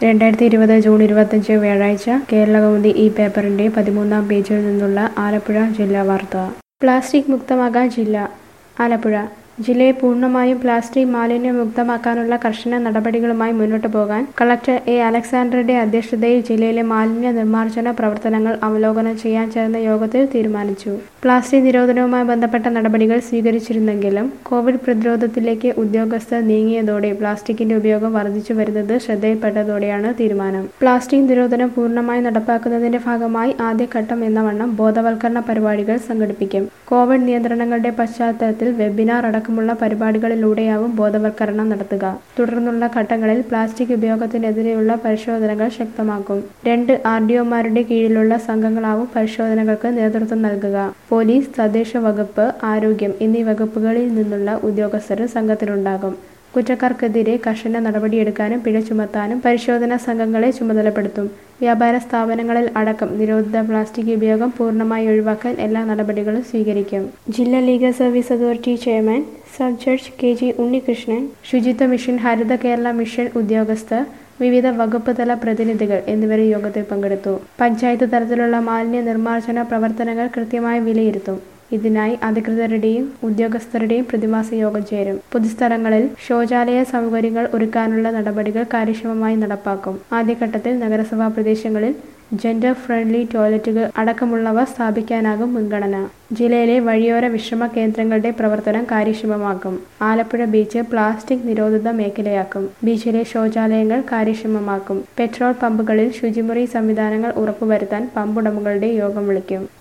രണ്ടായിരത്തി ഇരുപത് ജൂൺ ഇരുപത്തഞ്ച് വ്യാഴാഴ്ച കേരളകൗമുദി ഈ പേപ്പറിന്റെ പതിമൂന്നാം പേജിൽ നിന്നുള്ള ആലപ്പുഴ ജില്ലാ വാർത്ത പ്ലാസ്റ്റിക് മുക്തമാകാൻ ജില്ല ആലപ്പുഴ ജില്ലയെ പൂർണ്ണമായും പ്ലാസ്റ്റിക് മാലിന്യമുക്തമാക്കാനുള്ള കർശന നടപടികളുമായി മുന്നോട്ടു പോകാൻ കളക്ടർ എ അലക്സാണ്ടറുടെ അധ്യക്ഷതയിൽ ജില്ലയിലെ മാലിന്യ നിർമ്മാർജ്ജന പ്രവർത്തനങ്ങൾ അവലോകനം ചെയ്യാൻ ചേർന്ന യോഗത്തിൽ തീരുമാനിച്ചു പ്ലാസ്റ്റിക് നിരോധനവുമായി ബന്ധപ്പെട്ട നടപടികൾ സ്വീകരിച്ചിരുന്നെങ്കിലും കോവിഡ് പ്രതിരോധത്തിലേക്ക് ഉദ്യോഗസ്ഥർ നീങ്ങിയതോടെ പ്ലാസ്റ്റിക്കിന്റെ ഉപയോഗം വർദ്ധിച്ചു വരുന്നത് ശ്രദ്ധയിൽപ്പെട്ടതോടെയാണ് തീരുമാനം പ്ലാസ്റ്റിക് നിരോധനം പൂർണ്ണമായി നടപ്പാക്കുന്നതിന്റെ ഭാഗമായി ആദ്യഘട്ടം എന്ന വണ്ണം ബോധവൽക്കരണ പരിപാടികൾ സംഘടിപ്പിക്കും കോവിഡ് നിയന്ത്രണങ്ങളുടെ പശ്ചാത്തലത്തിൽ വെബിനാർ അടക്കമുള്ള പരിപാടികളിലൂടെയാവും ബോധവൽക്കരണം നടത്തുക തുടർന്നുള്ള ഘട്ടങ്ങളിൽ പ്ലാസ്റ്റിക് ഉപയോഗത്തിനെതിരെയുള്ള പരിശോധനകൾ ശക്തമാക്കും രണ്ട് ആർ ഡി ഒമാരുടെ കീഴിലുള്ള സംഘങ്ങളാവും പരിശോധനകൾക്ക് നേതൃത്വം നൽകുക പോലീസ് തദ്ദേശ വകുപ്പ് ആരോഗ്യം എന്നീ വകുപ്പുകളിൽ നിന്നുള്ള ഉദ്യോഗസ്ഥരും സംഘത്തിലുണ്ടാകും കുറ്റക്കാർക്കെതിരെ കർശന നടപടിയെടുക്കാനും പിഴ ചുമത്താനും പരിശോധനാ സംഘങ്ങളെ ചുമതലപ്പെടുത്തും വ്യാപാര സ്ഥാപനങ്ങളിൽ അടക്കം നിരോധിത പ്ലാസ്റ്റിക് ഉപയോഗം പൂർണ്ണമായി ഒഴിവാക്കാൻ എല്ലാ നടപടികളും സ്വീകരിക്കും ജില്ലാ legal service authority chairman sub judge K G Unnikrishnan ശുചിത്വ മിഷൻ ഹരിത കേരള മിഷൻ ഉദ്യോഗസ്ഥർ വിവിധ വകുപ്പ് തല പ്രതിനിധികൾ എന്നിവർ യോഗത്തിൽ പങ്കെടുത്തു പഞ്ചായത്ത് തലത്തിലുള്ള മാലിന്യ നിർമ്മാർജ്ജന പ്രവർത്തനങ്ങൾ കൃത്യമായി വിലയിരുത്തും ഇതിനായി അധികൃതരുടെയും ഉദ്യോഗസ്ഥരുടെയും പ്രതിമാസ യോഗം ചേരും പൊതുസ്ഥലങ്ങളിൽ ശൗചാലയ സൗകര്യങ്ങൾ ഒരുക്കാനുള്ള നടപടികൾ കാര്യക്ഷമമായി നടപ്പാക്കും ആദ്യഘട്ടത്തിൽ നഗരസഭാ പ്രദേശങ്ങളിൽ ജെൻഡർ ഫ്രണ്ട്ലി ടോയ്ലറ്റുകൾ അടക്കമുള്ളവ സ്ഥാപിക്കാനാകും മുൻഗണന ജില്ലയിലെ വഴിയോര വിശ്രമ കേന്ദ്രങ്ങളുടെ പ്രവർത്തനം കാര്യക്ഷമമാക്കും ആലപ്പുഴ ബീച്ച് പ്ലാസ്റ്റിക് നിരോധിത മേഖലയാക്കും ബീച്ചിലെ ശൗചാലയങ്ങൾ കാര്യക്ഷമമാക്കും പെട്രോൾ പമ്പുകളിൽ ശുചിമുറി സംവിധാനങ്ങൾ ഉറപ്പുവരുത്താൻ പമ്പുടമകളുടെ യോഗം വിളിക്കും